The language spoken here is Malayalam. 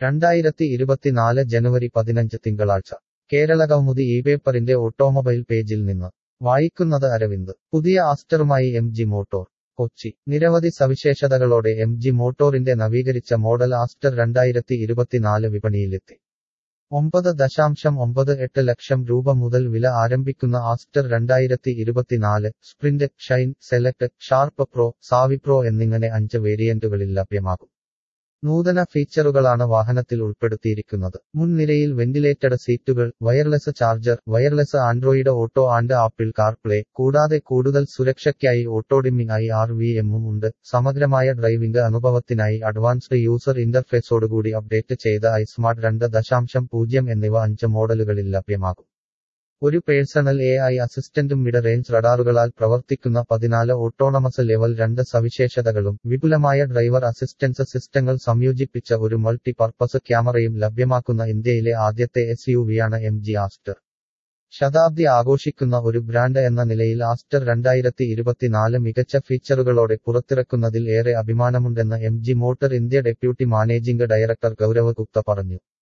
രണ്ടായിരത്തി ഇരുപത്തിനാല് ജനുവരി പതിനഞ്ച് തിങ്കളാഴ്ച കേരളകൗമുദി ഈ പേപ്പറിന്റെ ഓട്ടോമൊബൈൽ പേജിൽ നിന്ന് വായിക്കുന്നത് അരവിന്ദ് പുതിയ ആസ്റ്ററുമായി എം ജി മോട്ടോർ കൊച്ചി നിരവധി സവിശേഷതകളോടെ എം ജി മോട്ടോറിന്റെ നവീകരിച്ച മോഡൽ ആസ്റ്റർ രണ്ടായിരത്തി ഇരുപത്തിനാല് വിപണിയിലെത്തി ഒമ്പത് ദശാംശം ഒമ്പത് എട്ട് ലക്ഷം രൂപ മുതൽ വില ആരംഭിക്കുന്ന ആസ്റ്റർ രണ്ടായിരത്തി ഇരുപത്തിനാല് sprint shine select sharp pro savvy pro എന്നിങ്ങനെ അഞ്ച് വേരിയന്റുകളിൽ ലഭ്യമാകും നൂതന ഫീച്ചറുകളാണ് വാഹനത്തിൽ ഉൾപ്പെടുത്തിയിരിക്കുന്നത് മുൻനിരയിൽ വെന്റിലേറ്റഡ് സീറ്റുകൾ wireless charger wireless Android Auto and Apple CarPlay കൂടാതെ കൂടുതൽ സുരക്ഷയ്ക്കായി ഓട്ടോഡിമ്മിംഗ് ഐ ആർ വി എമ്മും ഉണ്ട് സമഗ്രമായ ഡ്രൈവിംഗ് അനുഭവത്തിനായി അഡ്വാൻസ്ഡ് യൂസർ ഇന്റർഫേസോടുകൂടി അപ്ഡേറ്റ് ചെയ്ത ഐ സ്മാർട്ട് രണ്ട് ദശാംശം പൂജ്യം എന്നിവ അഞ്ച് മോഡലുകളിൽ ലഭ്യമാകും ഒരു പേഴ്സണൽ എ ഐ അസിസ്റ്റന്റും മിഡ് റേഞ്ച് റഡാറുകളാൽ പ്രവർത്തിക്കുന്ന പതിനാല് ഓട്ടോണമസ് ലെവൽ രണ്ട് സവിശേഷതകളും വിപുലമായ ഡ്രൈവർ അസിസ്റ്റൻസ് സിസ്റ്റങ്ങൾ സംയോജിപ്പിച്ച ഒരു മൾട്ടി പർപ്പസ് ക്യാമറയും ലഭ്യമാക്കുന്ന ഇന്ത്യയിലെ ആദ്യത്തെ എസ് യു വിയാണ് എം ജി ആസ്റ്റർ ശതാബ്ദി ആഘോഷിക്കുന്ന ഒരു ബ്രാൻഡ് എന്ന നിലയിൽ ആസ്റ്റർ രണ്ടായിരത്തി ഇരുപത്തിനാല് മികച്ച ഫീച്ചറുകളോടെ പുറത്തിറക്കുന്നതിൽ ഏറെ അഭിമാനമുണ്ടെന്ന് M G motor India deputy managing director Gaurav Gupta പറഞ്ഞു